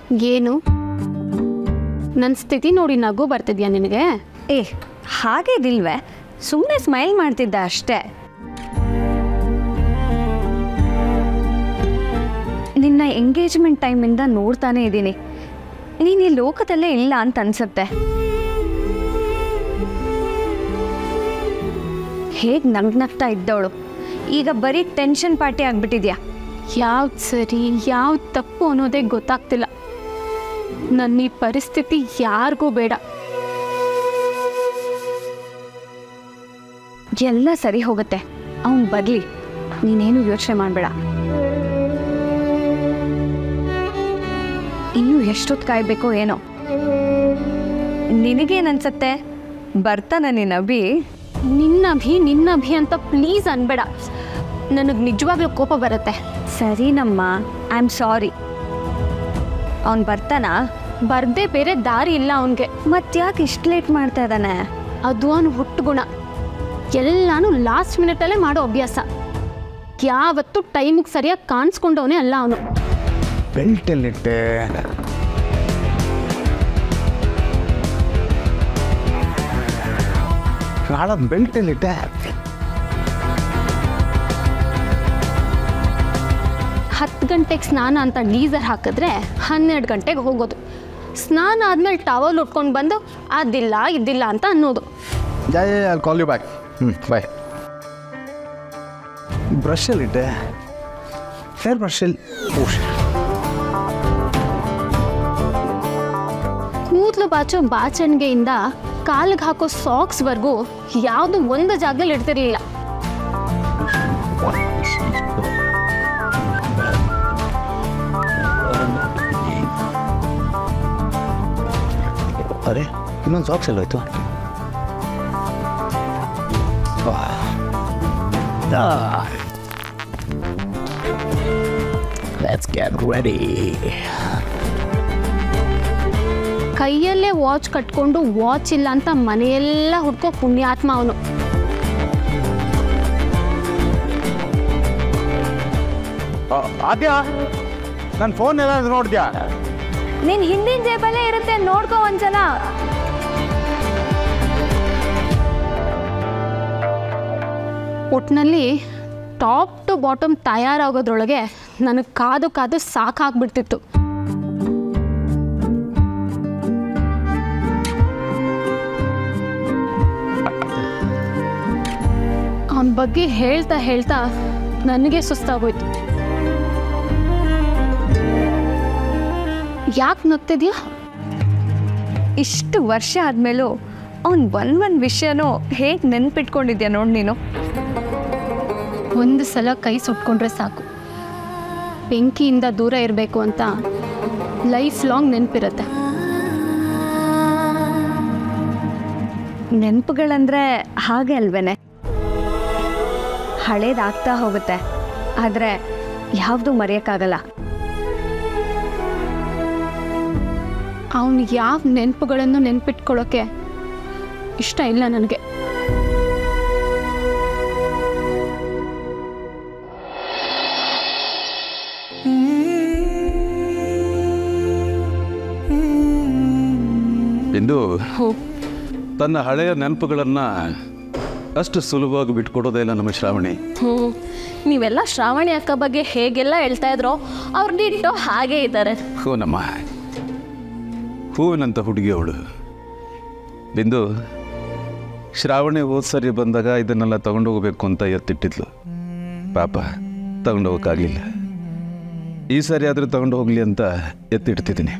ಏನು ನನ್ನ ಸ್ಥಿತಿ ನೋಡಿ ನಗು ಬರ್ತಿದ್ಯಾ ನಿನಗೆ ಏ ಹಾಗೇದಿಲ್ವೇ ಸುಮ್ಮನೆ ಸ್ಮೈಲ್ ಮಾಡ್ತಿದ್ದೆ ಅಷ್ಟೇ ನಿನ್ನ ಎಂಗೇಜ್ಮೆಂಟ್ ಟೈಮಿಂದ ನೋಡ್ತಾನೆ ಇದ್ದೀನಿ ನೀನು ಈ ಲೋಕದಲ್ಲೇ ಇಲ್ಲ ಅಂತ ಅನ್ಸುತ್ತೆ ಹೇಗೆ ನಗ್ನಗ್ತಾ ಇದ್ದವಳು ಈಗ ಬರೀ ಟೆನ್ಷನ್ ಪಾರ್ಟಿ ಆಗ್ಬಿಟ್ಟಿದ್ಯಾ ಯಾವ್ದು ಸರಿ ಯಾವ್ದು ತಪ್ಪು ಅನ್ನೋದೇ ಗೊತ್ತಾಗ್ತಿಲ್ಲ ನನ್ನ ಈ ಪರಿಸ್ಥಿತಿ ಯಾರಿಗೂ ಬೇಡ ಎಲ್ಲ ಸರಿ ಹೋಗುತ್ತೆ ಅವನು ಬರಲಿ ನೀನೇನು ಯೋಚನೆ ಮಾಡಬೇಡ ಇನ್ನೂ ಎಷ್ಟೊತ್ತು ಕಾಯ್ಬೇಕೋ ಏನೋ ನಿನಗೇನನ್ಸತ್ತೆ ಬರ್ತಾನ ನೀನು ಅಭಿ ನಿನ್ನ ಅಭಿ ನಿನ್ನ ಅಭಿ ಅಂತ ಪ್ಲೀಸ್ ಅನ್ಬೇಡ ನನಗೆ ನಿಜವಾಗ್ಲೂ ಕೋಪ ಬರುತ್ತೆ ಸರಿನಮ್ಮ ಐ ಆಮ್ ಸಾರಿ ಅವನು ಬರ್ತಾನಾ ಬರ್ದೇ ಬೇರೆ ದಾರಿ ಇಲ್ಲ ಅವನಿಗೆ ಮತ್ತ್ಯಾಕೆ ಇಷ್ಟು ಲೇಟ್ ಮಾಡ್ತಾ ಇದ್ದಾನೆ ಅದು ಅವನು ಹುಟ್ಟು ಗುಣ ಎಲ್ಲಾನು ಲಾಸ್ಟ್ ಮಿನಿಟಲ್ಲೇ ಮಾಡೋ ಅಭ್ಯಾಸ ಯಾವತ್ತೂ ಟೈಮಿಗೆ ಸರಿಯಾಗಿ ಕಾಣಿಸ್ಕೊಂಡವನೇ ಅಲ್ಲ ಅವನು ಬೆಲ್ಟ್ ಎಲ್ಲಿಟ್ಟೆ ನಾಳ ಬೆಲ್ಟ್ ಎಲ್ಲಿಟ್ಟೆ ಹತ್ತು ಗಂಟೆಗೆ ಸ್ನಾನ ಅಂತ ಡೀಸರ್ ಹಾಕಿದ್ರೆ ಹನ್ನೆರಡು ಗಂಟೆಗೆ ಹೋಗೋದು ಸ್ನಾನ ಆದಮೇಲೆ ಟವಲ್ ಉಟ್ಕೊಂಡು ಬಂದು ಅದಿಲ್ಲ ಇದಿಲ್ಲ ಅಂತ ಅನ್ನೋದು ಜಯ ಅಲ್ಲಿ ಕಾಲ್ ಯು ಬ್ಯಾಕ್ ಹ್ಞೂ ಬಾಯ್ ಬ್ರಷ್ ಎಲ್ಲಿಟ್ಟೆ ಹೇರ್ ಬ್ರಷ್ ಎಲ್ಲಿ ಓ ಕೂದಲು ಬಾಚೋ ಬಾಚಣಿಗೆಯಿಂದ ಕಾಲಿಗೆ ಹಾಕೋ ಸಾಕ್ಸ್ವರೆಗೂ ಯಾವುದು ಒಂದು ಜಾಗದಲ್ಲಿ ಇಡ್ತಿರ್ಲಿಲ್ಲ ಅರೆ ಇನ್ನೊಂದು ಸಾಕ್ಸ್ ಎಲ್ಲೋಯ್ತು ಲೆಟ್ಸ್ ಗೆಟ್ ರೆಡಿ ಕೈಯಲ್ಲೇ ವಾಚ್ ಕಟ್ಕೊಂಡು ವಾಚ್ ಇಲ್ಲ ಅಂತ ಮನೆಯೆಲ್ಲ ಹುಡ್ಕೋ ಪುಣ್ಯಾತ್ಮ ಅವನು ಆದ್ಯಾ ನನ್ನ ಫೋನ್ ಏನಾದ್ರು ನೋಡಿದ್ಯಾ ನಿನ್ನ ಹಿಂದಿನ ಜೇಬಲ್ಲೇ ಇರುತ್ತೆ ನೋಡ್ಕೋ ಒಂದ್ಸಲ ಒಟ್ಟಿನಲ್ಲಿ ಟಾಪ್ ಟು ಬಾಟಮ್ ತಯಾರಾಗೋದ್ರೊಳಗೆ ನನಗೆ ಕಾದು ಕಾದು ಸಾಕಾಗ್ಬಿಡ್ತಿತ್ತು ಅವನ ಬಗ್ಗೆ ಹೇಳ್ತಾ ಹೇಳ್ತಾ ನನಗೆ ಸುಸ್ತಾಗೋಯ್ತು ಯಾಕೆ ನಗ್ತಿದ್ಯಾ ಇಷ್ಟು ವರ್ಷ ಆದಮೇಲೂ ಅವ್ನು ಒಂದ್ ಒಂದು ವಿಷಯನೂ ಹೇಗೆ ನೆನ್ಪಿಟ್ಕೊಂಡಿದ್ಯಾ ನೋಡಿ ನೀನು ಒಂದು ಸಲ ಕೈ ಸುಟ್ಕೊಂಡ್ರೆ ಸಾಕು ಬೆಂಕಿಯಿಂದ ದೂರ ಇರಬೇಕು ಅಂತ ಲೈಫ್ ಲಾಂಗ್ ನೆನಪಿರುತ್ತೆ ನೆನಪುಗಳಂದ್ರೆ ಹಾಗೆ ಅಲ್ವೇನೆ ಹಳೇದಾಗ್ತಾ ಹೋಗುತ್ತೆ ಆದರೆ ಯಾವುದು ಮರೆಯೋಕ್ಕಾಗಲ್ಲ ಅವನು ಯಾವ ನೆನಪುಗಳನ್ನು ನೆನ್ಪಿಟ್ಕೊಳ್ಳೋಕ್ಕೆ ಇಷ್ಟ ಇಲ್ಲ ನನಗೆ ಎಂದು ತನ್ನ ಹಳೆಯ ನೆನಪುಗಳನ್ನು ಅಷ್ಟು ಸುಲಭವಾಗಿ ಬಿಟ್ಕೊಡೋದೇ ಇಲ್ಲ ನಮ್ಮ ಶ್ರಾವಣಿ ಹ್ಞೂ ನೀವೆಲ್ಲ ಶ್ರಾವಣಿ ಅಕ್ಕ ಬಗ್ಗೆ ಹೇಗೆಲ್ಲ ಹೇಳ್ತಾ ಇದ್ರೋ ಅವ್ರು ಡಿಟ್ಟೋ ಹಾಗೇ ಇದ್ದಾರೆ ಹೂನಮ್ಮ ಹೂವಿನಂತ ಹುಡುಗಿ ಅವಳು ಬಿಂದು ಶ್ರಾವಣಿ ಹೋದ ಸರಿ ಬಂದಾಗ ಇದನ್ನೆಲ್ಲ ತಗೊಂಡು ಹೋಗ್ಬೇಕು ಅಂತ ಎತ್ತಿಟ್ಟಿದ್ಲು ಪಾಪ ತಗೊಂಡು ಹೋಗೋಕ್ಕಾಗಲಿಲ್ಲ ಈ ಸರಿ ಆದರೂ ತಗೊಂಡು ಹೋಗಲಿ ಅಂತ ಎತ್ತಿಡ್ತಿದ್ದೀನಿ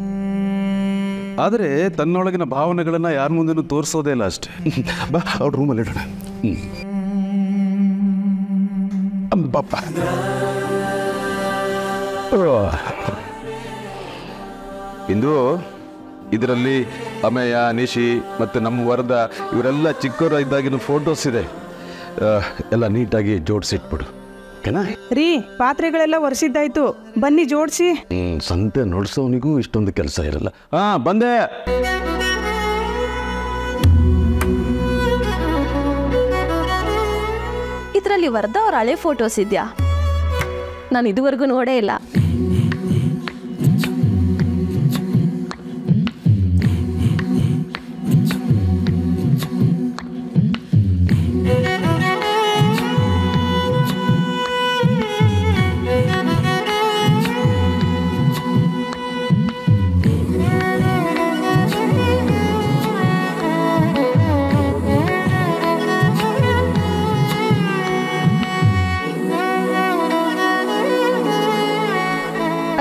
ಆದರೆ ತನ್ನೊಳಗಿನ ಭಾವನೆಗಳನ್ನು ಯಾರ ಮುಂದೆನೂ ತೋರಿಸೋದೇ ಇಲ್ಲ ಅಷ್ಟೇ ಬಾ ಅವ್ರ ರೂಮಲ್ಲಿ ಇಡೋಣ ಹ್ಞೂ ಅಂಬಪ್ಪ ಇಂದು ಇದರಲ್ಲಿ ಅಮೇಯ ನಿಶಿ ಮತ್ತು ನಮ್ಮ ವರದ ಇವರೆಲ್ಲ ಚಿಕ್ಕವರು ಇದ್ದಾಗಿನ ಫೋಟೋಸ್ ಇದೆ ಆ, ಎಲ್ಲ ನೀಟಾಗಿ ಜೋಡಿಸಿಟ್ಬಿಡು ಓಕೆನಾ ರೀ ಪಾತ್ರೆಗಳೆಲ್ಲ ಒರೆಸಿದ್ದಾಯ್ತು ಬನ್ನಿ ಜೋಡಿಸಿ ಹ್ಞೂ ಸಂತೆ ನೋಡ್ಸೋನಿಗೂ ಇಷ್ಟೊಂದು ಕೆಲಸ ಇರಲ್ಲ ಹಾಂ ಬಂದೆ ಇದರಲ್ಲಿ ವರದ ಅವ್ರ ಹಳೆ ಫೋಟೋಸ್ ಇದೆಯಾ ನಾನು ಇದುವರೆಗೂ ನೋಡೇ ಇಲ್ಲ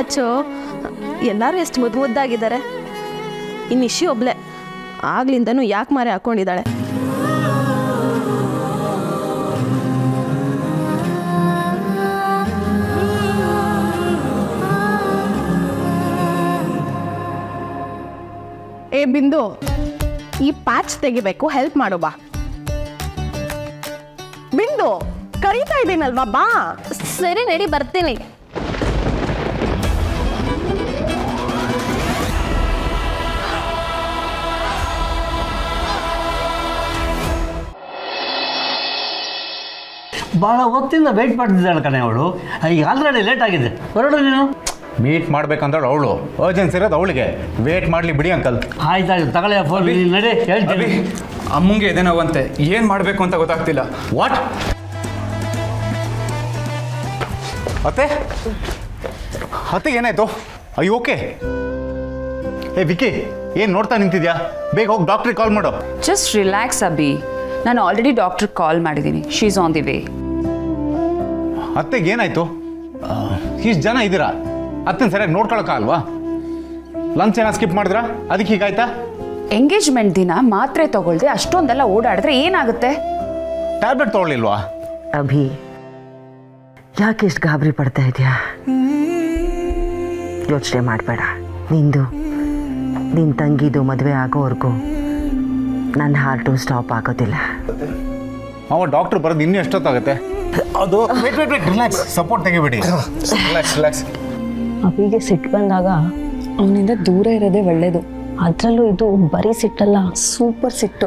ಅಚ್ಚೋ ಎಲ್ಲರೂ ಎಷ್ಟು ಮುದ್ದು ಮುದ್ದಾಗಿದ್ದಾರೆ ಇನ್ನು ಇಶಿ ಒಬ್ಳೆ ಆಗ್ಲಿಂದನೂ ಯಾಕೆ ಮಾರೆ ಹಾಕೊಂಡಿದ್ದಾಳೆ ಏ ಬಿಂದು ಈ ಪ್ಯಾಚ್ ತೆಗಿಬೇಕು ಹೆಲ್ಪ್ ಮಾಡು ಬಾ ಬಿಂದು ಕರೀತಾ ಇದ್ದೀನಲ್ವಾ ಬಾ ಸರಿ ನಡಿ ಬರ್ತೀನಿ ಭಾಳ ಹೊತ್ತಿಂದ ವೆಯ್ಟ್ ಮಾಡ್ತಿದ್ದಾಳೆ ಕಣೆ ಅವಳು ಈಗ ಆಲ್ರೆಡಿ ಲೇಟ್ ಆಗಿದೆ ಹೊರಡು ನೀನು ಮೀಟ್ ಮಾಡ್ಬೇಕಂದ್ರೆ ಅವಳು ಅರ್ಜೆನ್ಸಿ ಇರೋದು ಅವಳಿಗೆ ವೇಟ್ ಮಾಡಲಿ ಬಿಡಿ ಅಂಕಲ್ ಆಯ್ತಾಯ್ತು ತಗೊಳ್ಳಿ ಫೋನ್ ನಡಿ ಹೇಳ್ತೀನಿ ಅಮ್ಮಂಗೆ ಎದೆ ನೋವಂತೆ ಏನು ಮಾಡಬೇಕು ಅಂತ ಗೊತ್ತಾಗ್ತಿಲ್ಲ ವಾಟ್ ಅತ್ತೆ ಅತ್ತೆ ಏನಾಯ್ತು ಐ ಓಕೆ ಏ ವಿಕಿ ಏನು ನೋಡ್ತಾ ನಿಂತಿದ್ಯಾ ಬೇಗ ಹೋಗಿ ಡಾಕ್ಟ್ರಿಗೆ ಕಾಲ್ ಮಾಡು ಜಸ್ಟ್ ರಿಲ್ಯಾಕ್ಸ್ ಅಬಿ ನಾನು ಆಲ್ರೆಡಿ ಡಾಕ್ಟ್ರ್ ಕಾಲ್ ಮಾಡಿದ್ದೀನಿ she is on the way ಅತ್ತೆಗೆ ಏನಾಯ್ತು ಇಷ್ಟು ಜನ ಇದ್ದೀರಾ ಅತ್ತನ ಸರಿಯಾಗಿ ನೋಡ್ಕೊಳಕ್ಕಾಗಲ್ವಾ ಲಂಚ್ ಏನೋ ಸ್ಕಿಪ್ ಮಾಡಿದ್ರಾ ಅದಕ್ಕೆ ಹೀಗಾಯ್ತಾ ಎಂಗೇಜ್ಮೆಂಟ್ ದಿನ ಮಾತ್ರೆ ತಗೊಳ್ದೆ ಅಷ್ಟೊಂದೆಲ್ಲ ಓಡಾಡಿದ್ರೆ ಏನಾಗುತ್ತೆ ಟ್ಯಾಬ್ಲೆಟ್ ತೊಗೊಳ್ಳಿಲ್ವಾ ಅಭಿ ಯಾಕೆ ಇಷ್ಟು ಗಾಬರಿ ಪಡ್ತಾ ಇದೆಯಾ ಯೋಚನೆ ಮಾಡಬೇಡ ನಿಂದು ನಿನ್ನ ತಂಗಿದು ಮದುವೆ ಆಗೋವರೆಗೂ ನನ್ನ ಹಾರ್ಟು ಸ್ಟಾಪ್ ಆಗೋದಿಲ್ಲ ಅವ ಡಾಕ್ಟ್ರ್ ಬರೋದು ಇನ್ನೂ ಎಷ್ಟೊತ್ತಾಗುತ್ತೆ ಅದು wait wait wait relax support ತೆಗಿಬಿಡಿ ರಿಲ್ಯಾಕ್ಸ್ ರಿಲ್ಯಾಕ್ಸ್ ಅಭಿಗೆ ಸಿಟ್ಟು ಬಂದಾಗ ಅವನಿಂದ ದೂರ ಇರೋದೇ ಒಳ್ಳೇದು ಅದರಲ್ಲೂ ಇದು ಬರೀ ಸಿಟ್ಟಲ್ಲ ಸೂಪರ್ ಸಿಟ್ಟು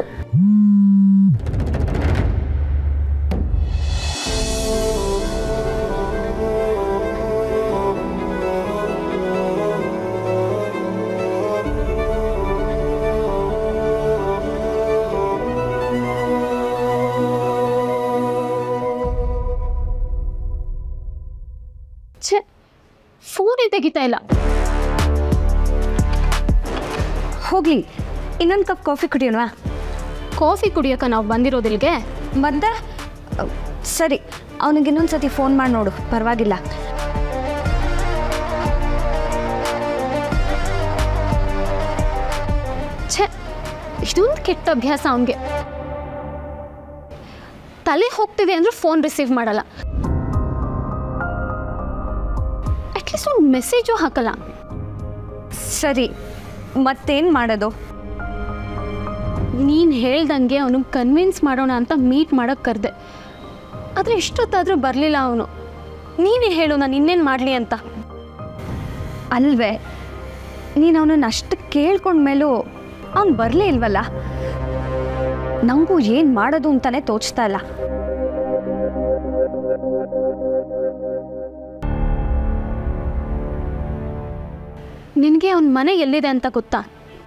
ಛೇ ಫೋನೇ ತೆಗಿತಾ ಇಲ್ಲ ಹೋಗ್ಲಿ ಇನ್ನೊಂದು ಕಪ್ ಕಾಫಿ ಕುಡಿಯೋಣವಾ ಕಾಫಿ ಕುಡಿಯೋಕೆ ನಾವು ಬಂದಿರೋದಿಲ್ಗೆ ಬಂದ ಸರಿ ಅವನಿಗೆ ಇನ್ನೊಂದು ಸತಿ ಫೋನ್ ಮಾಡಿ ನೋಡು ಪರವಾಗಿಲ್ಲ ಛೇ ಇದೊಂದು ಕೆಟ್ಟ ಅಭ್ಯಾಸ ಅವನಿಗೆ ತಲೆ ಹೋಗ್ತಿದೆ ಅಂದ್ರೆ ಫೋನ್ ರಿಸೀವ್ ಮಾಡಲ್ಲ ಅಟ್ಲೀಸ್ಟ್ ಒಂದು ಮೆಸೇಜು ಹಾಕಲ್ಲ ಸರಿ ಮತ್ತೇನು ಮಾಡೋದು ನೀನು ಹೇಳ್ದಂಗೆ ಅವನಿಗೆ ಕನ್ವಿನ್ಸ್ ಮಾಡೋಣ ಅಂತ ಮೀಟ್ ಮಾಡೋಕ್ಕೆ ಕರೆದೆ ಆದರೆ ಎಷ್ಟೊತ್ತಾದರೂ ಬರಲಿಲ್ಲ ಅವನು ನೀನೇ ಹೇಳು ನಾನು ಇನ್ನೇನು ಮಾಡಲಿ ಅಂತ ಅಲ್ವೇ ನೀನು ಅವನನ್ನು ಅಷ್ಟು ಕೇಳ್ಕೊಂಡ್ಮೇಲೂ ಅವ್ನು ಬರಲೇ ಇಲ್ವಲ್ಲ ನನಗೂ ಏನು ಮಾಡೋದು ಅಂತಾನೆ ತೋಚ್ತಾ ಇಲ್ಲ ನಿನಗೆ ಅವನ ಮನೆ ಎಲ್ಲಿದೆ ಅಂತ ಗೊತ್ತಾ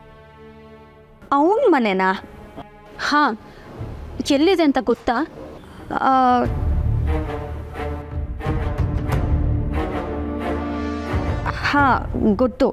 ಅವನ ಮನೆನಾ ಹಾಂ ಎಲ್ಲಿದೆ ಅಂತ ಗೊತ್ತಾ ಆ, ಹಾ ಗೊತ್ತು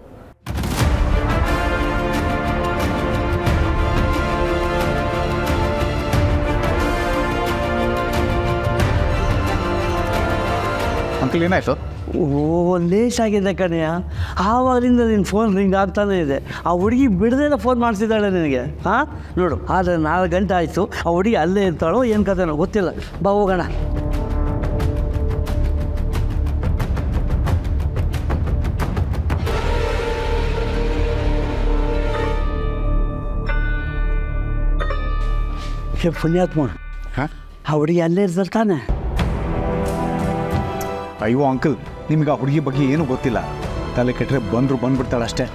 ಅಂಕಲ್ ಏನಾಯ್ತು ಓ ಲೇಟ್ ಆಗಿದೆ ಕಣಯ್ಯ ಆವಾಗಲಿಂದ ನಿನ್ನ ಫೋನ್ ರಿಂಗ್ ಆಗ್ತಾನೇ ಇದೆ ಆ ಹುಡುಗಿ ಬಿಡದೇನೆ ಫೋನ್ ಮಾಡಿಸಿದ್ದಾಳೆ ನಿನಗೆ ಹಾಂ ನೋಡು ಆದರೆ ನಾಲ್ಕು ಗಂಟೆ ಆಯಿತು ಆ ಹುಡುಗಿ ಅಲ್ಲೇ ಇರ್ತಾಳೋ ಏನು ಕಥೆನೋ ಗೊತ್ತಿಲ್ಲ ಬಾ ಹೋಗೋಣ ಹೇ ಪುಣ್ಯಾತ್ಮ ಹಾಂ ಆ ಹುಡುಗಿ ಅಲ್ಲೇ ಇರ್ತಾರೆ ತಾನೆ ಅಯ್ಯೋ ಅಂಕಲ್ ನಿಮ್ಗೆ ಆ ಹುಡುಗಿ ಬಗ್ಗೆ ಏನೂ ಗೊತ್ತಿಲ್ಲ ತಲೆ ಕೆಟ್ಟರೆ ಬಂದರು ಬಂದ್ಬಿಡ್ತಾಳೆ ಅಷ್ಟೇ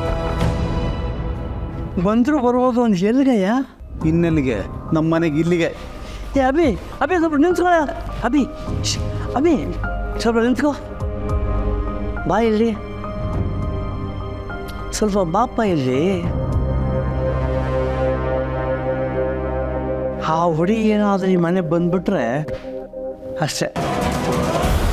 ಬಂದರೂ ಬರ್ಬೋದು ಒಂದು ಎಲ್ಲಿಗಯ್ಯ ಇನ್ನೆಲ್ಲಿಗೆ ನಮ್ಮ ಮನೆಗೆ ಇಲ್ಲಿಗೆ ಏ ಅಭಿ ಅಭಿ ಸ್ವಲ್ಪ ನಿಂತ್ಕೊ ಅಭಿ ಶ್ಶ್, ಅಭಿ ಸ್ವಲ್ಪ ನಿಂತ್ಕೋ ಬಾ ಇಲ್ಲಿ ಸ್ವಲ್ಪ ಬಾಪ ಇಲ್ಲಿ ಆ ಹುಡುಗಿ ಏನಾದರೂ ಈ ಮನೆ ಬಂದ್ಬಿಟ್ರೆ ಅಷ್ಟೇ